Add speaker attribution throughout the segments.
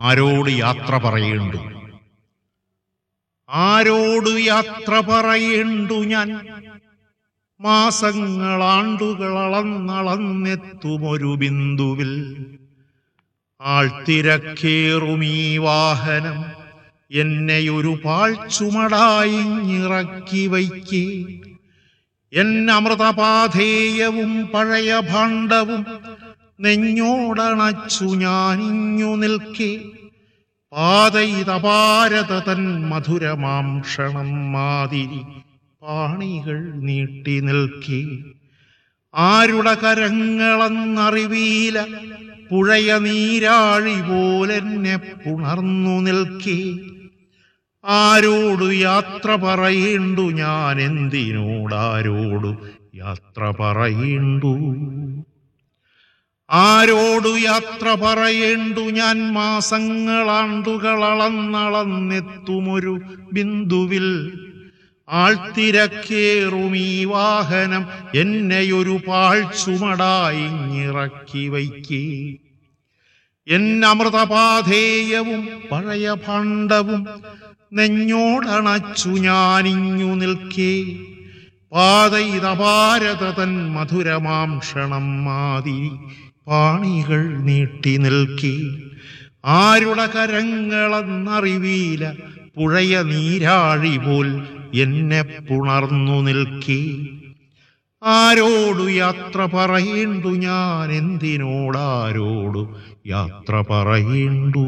Speaker 1: ആരോട് യാത്ര പറയേണ്ടു ആരോട് യാത്ര പറയേണ്ടു ഞാൻ മാസങ്ങളാണ്ടുകൾ അളന്നളന്നെത്തുമൊരു ബിന്ദുവിൽ ആൾത്തിരക്കേറുമീ വാഹനം എന്നെയൊരു പാഴ്ചുമടായിറക്കി വയ്ക്കേ എന്നമൃതപാധേയവും പഴയ ഭാണ്ഡവും നെഞ്ഞോടണച്ചു ഞാനിഞ്ഞു നിൽക്കേ പാതയിതപാരത തൻ മധുരമാം ക്ഷണം മാതിരി പാണികൾ നീട്ടി നിൽക്കേ ആരുടെ കരങ്ങളെന്നറിവീല പുഴയ നീരാഴി പോലെന്നെ പുണർന്നു നിൽക്കേ ആരോടു യാത്ര പറയേണ്ടു ഞാൻ എന്തിനോടാരോടു യാത്ര പറയേണ്ടു ആരോടു യാത്ര പറയേണ്ടു ഞാൻ മാസങ്ങളാണ്ടുകൾ അളന്നളന്നെത്തുമൊരു ബിന്ദുവിൽ ആൾത്തിരക്കേറുമീ വാഹനം എന്നെയൊരു പാഴ്ചുമടായിറക്കി വയ്ക്കേ എന്നമൃതപാധേയവും പഴയ ഭാണ്ഡവും നെഞ്ഞോടണച്ചു ഞാനിഞ്ഞു നിൽക്കേ പാതയിതപാരത തൻ മധുരമാം ക്ഷണം മാതിരി പാണികൾ നീട്ടി നിൽക്കേ ആരുടെ കരങ്ങളെന്നറിവീല പുഴയ നീരാഴി പോൽ എന്നെ പുണർന്നു നിൽക്കേ ആരോടു യാത്ര പറയേണ്ടു ഞാൻ എന്തിനോടാരോടു യാത്ര പറയേണ്ടു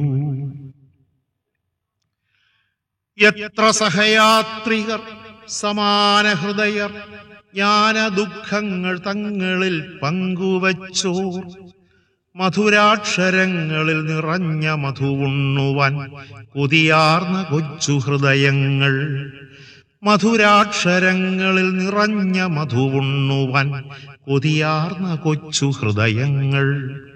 Speaker 1: എത്ര സഹയാത്രികർ സമാന ഹൃദയർ ജ്ഞാന ദുഃഖങ്ങൾ തങ്ങളിൽ പങ്കുവച്ചോർ മധുരാക്ഷരങ്ങളിൽ നിറഞ്ഞ മധുവുണ്ണുവാൻ കൊതിയാർന്ന കൊച്ചു ഹൃദയങ്ങൾ മധുരാക്ഷരങ്ങളിൽ നിറഞ്ഞ മധുവുണ്ണുവാൻ കൊതിയാർന്ന കൊച്ചു ഹൃദയങ്ങൾ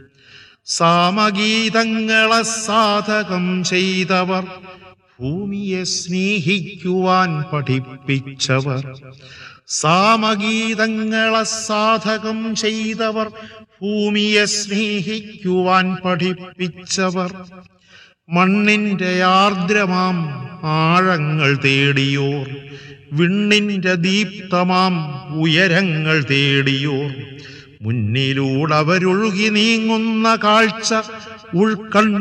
Speaker 1: സാമഗീതങ്ങളെ സാധകം ചെയ്തവർ ഭൂമിയെ സ്നേഹിക്കുവാൻ പഠിപ്പിച്ചവർ സാമഗീതങ്ങളെ സാധകം ചെയ്തവർ ഭൂമിയെ സ്നേഹിക്കുവാൻ പഠിപ്പിച്ചവർ മണ്ണിന്റെ ആർദ്രമാം ആഴങ്ങൾ തേടിയോർ വിണ്ണിന്റെ ദീപ്തമാം ഉയരങ്ങൾ തേടിയോർ മുന്നിലൂടവരൊഴുകി നീങ്ങുന്ന കാഴ്ച ഉൾക്കണ്ണ